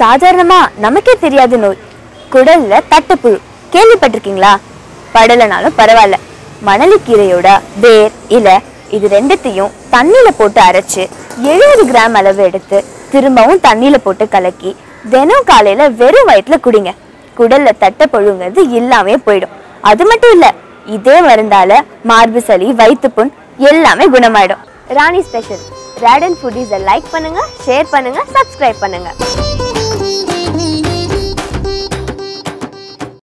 சாதாரணமா நமக்கே தெரியாத நோய் குடல்ல தட்டுப்புழு கேள்விப்பட்டிருக்கீங்களா படலைனாலும் பரவாயில்ல மணலிக்கீரையோட வேர் இலை இது ரெண்டுத்தையும் தண்ணியில போட்டு அரைச்சு எழுபது கிராம் அளவு எடுத்து திரும்பவும் தண்ணியில போட்டு கலக்கி தினம் காலையில வெறும் வயிற்றுல குடிங்க குடல்ல தட்டப்புழுங்கிறது இல்லாமே போயிடும் அது மட்டும் இல்ல இதே மருந்தால மார்பு சளி வயிற்றுப்புண் எல்லாமே குணமாயிடும் ராணி ஸ்பெஷல் ரேடன் ஃபுட்டீஸை லைக் பண்ணுங்க ஷேர் பண்ணுங்க சப்ஸ்கிரைப் பண்ணுங்க